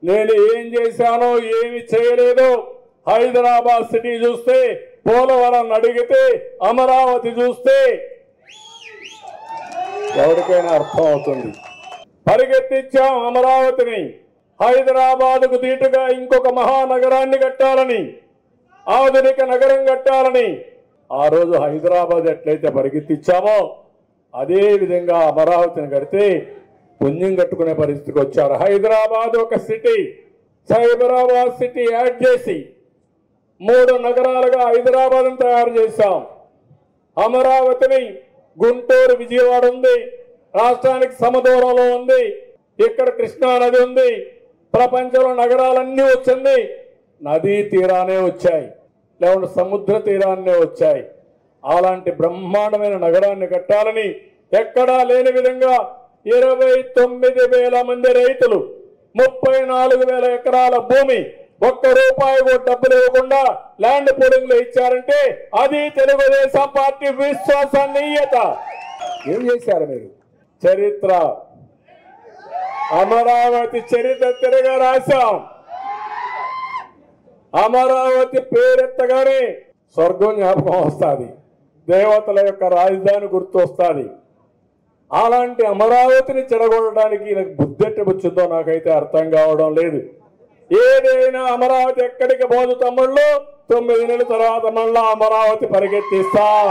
నేను ఏం చేశానో ఏమి చేయలేదో హైదరాబాద్ సిటీ చూస్తే పోలవరం అడిగితే అమరావతి చూస్తే ఎవరికైనా అర్థం అవుతుంది పరిగెత్తించాం అమరావతిని హైదరాబాదుకు దీటుగా ఇంకొక మహానగరాన్ని కట్టాలని ఆధునిక నగరం కట్టాలని ఆ రోజు హైదరాబాద్ ఎట్లయితే పరిగెత్తించామో అదే విధంగా అమరావతిని కడితే పుణ్యం కట్టుకునే పరిస్థితికి వచ్చారు హైదరాబాద్ ఒక సిటీ సైబరాబాద్ సిటీ యాడ్ చేసి మూడు నగరాలుగా హైదరాబాద్ తయారు చేశాం అమరావతిని గుంటూరు విజయవాడ ఉంది రాష్ట్రానికి సమదూరంలో ఉంది ఇక్కడ కృష్ణా నది ఉంది ప్రపంచంలో నగరాలన్నీ వచ్చింది నదీ తీరానే వచ్చాయి లేకుంటే సముద్ర తీరాన్నే వచ్చాయి అలాంటి బ్రహ్మాండమైన నగరాన్ని కట్టాలని ఎక్కడా లేని విధంగా ఇరవై తొమ్మిది వేల మంది రైతులు ముప్పై నాలుగు వేల ఎకరాల భూమి ఒక్క రూపాయి కూడా డబ్బులు ఇవ్వకుండా ల్యాండ్ పూలింగ్ లో ఇచ్చారంటే అది తెలుగుదేశం పార్టీ విశ్వసనీయత ఏం చేశారు మీరు చరిత్ర అమరావతి చరిత్ర తిరగా రాశాం అమరావతి పేరెత్తగానే స్వర్గం జ్ఞాపకం వస్తుంది దేవతల యొక్క రాజధాని గుర్తు వస్తుంది అలాంటి అమరావతిని చెడగొట్టడానికి నాకు బుద్ధెట్టి వచ్చిందో నాకైతే అర్థం కావడం లేదు ఏదైనా అమరావతి ఎక్కడికి పోదు తమ్ముళ్ళు తొమ్మిది నెలల తర్వాత మళ్ళా అమరావతి పరిగెత్తిస్తాం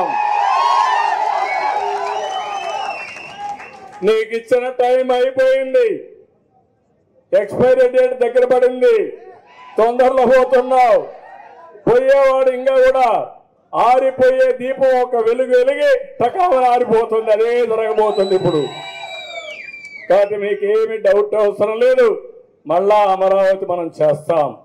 నీకు ఇచ్చిన టైం అయిపోయింది ఎక్స్పైరీ డేట్ దగ్గర పడింది తొందరలో పోతున్నావు పోయేవాడు ఇంకా కూడా ఆరిపోయే దీపం ఒక వెలుగు వెలిగి టకామని ఆరిపోతుంది అదే జరగబోతుంది ఇప్పుడు కాబట్టి మీకేమి డౌట్ అవసరం లేదు మళ్ళా అమరావతి మనం చేస్తాం